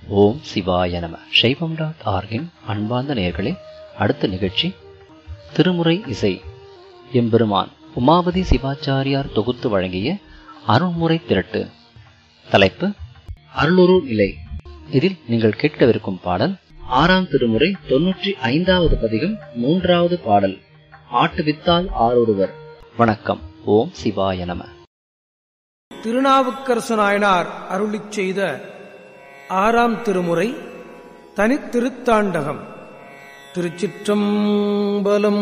ஓம் சிவாய நம சைவம் டாட் ஆர்கின் அன்பார்ந்த நேயர்களே அடுத்த நிகழ்ச்சி திருமுறை இசை எம்பெருமான் உமாபதி சிவாச்சாரியார் தொகுத்து வழங்கிய அருள்முறை திரட்டு தலைப்பு அருளுரு நிலை இதில் நீங்கள் கேட்கவிருக்கும் பாடல் ஆறாம் திருமுறை தொன்னூற்றி ஐந்தாவது பதிகம் மூன்றாவது பாடல் ஆட்டுவித்தால் ஆரொருவர் வணக்கம் ஓம் சிவாய நம திருநாவுக்கரசு நாயனார் அருளிச் செய்த ஆறாம் திருமுறை தனித்திருத்தாண்டகம் திருச்சிற்றம்பலம்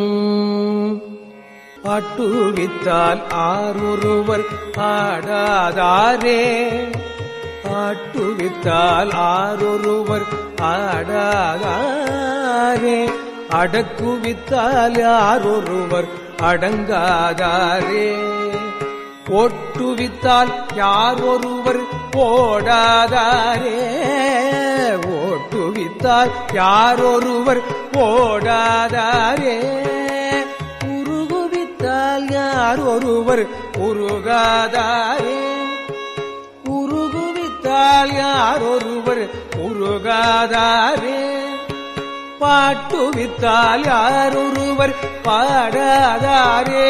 ஆட்டுவித்தால் ஆரொருவர் ஆடாதாரே ஆட்டுவித்தால் ஆரொருவர் ஆடாதாரே அடக்குவித்தால் யாரொருவர் அடங்காதாரே ஓட்டுவித்தால் யார் ஒருவர் ஓடாதாரே ஓட்டுவித்தால் யார் ஒருவர் ஓடாதாரே உருகுவித்தால் யார் ஒருவர் உருகாதாரே உருகுவித்தால் யார் ஒருவர் உருகாதாரே பாட்டுவித்தால் யார் ஒருவர் பாடாதாரே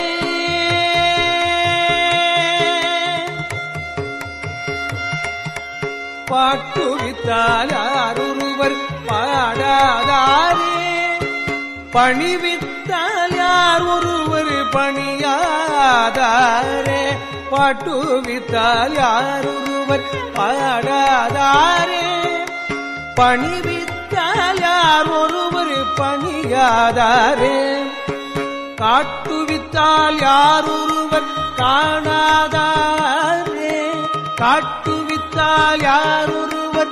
பாட்டுவித்தால் யாரொருவர் பாடாதாரே பணிவித்தால் யார் ஒருவர் பணியாதாரே பாட்டுவித்தால் யாரொருவர் பாடாதாரே பணிவித்தால் யார் ஒருவர் பணியாதாரே காட்டுவித்தால் யார் ஒருவர் காணாதாரே காட்டுவித்தால் யார் ஒருவர்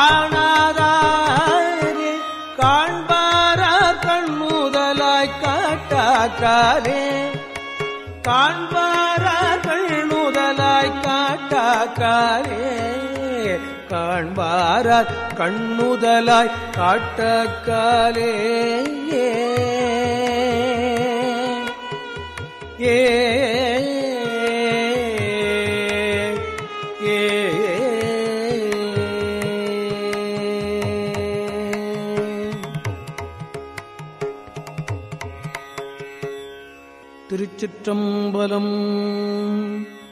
காணாதாரே காண்பாரார் கண்ணுதலாய் காட்டாக்காரே காண்பாரார் கண்ணுதலாய் காட்டாக்காரே காண்பாரார் கண்ணுதலாய் காட்டக்காலே ஏ ஏ திருச்சிற்றம்பலம்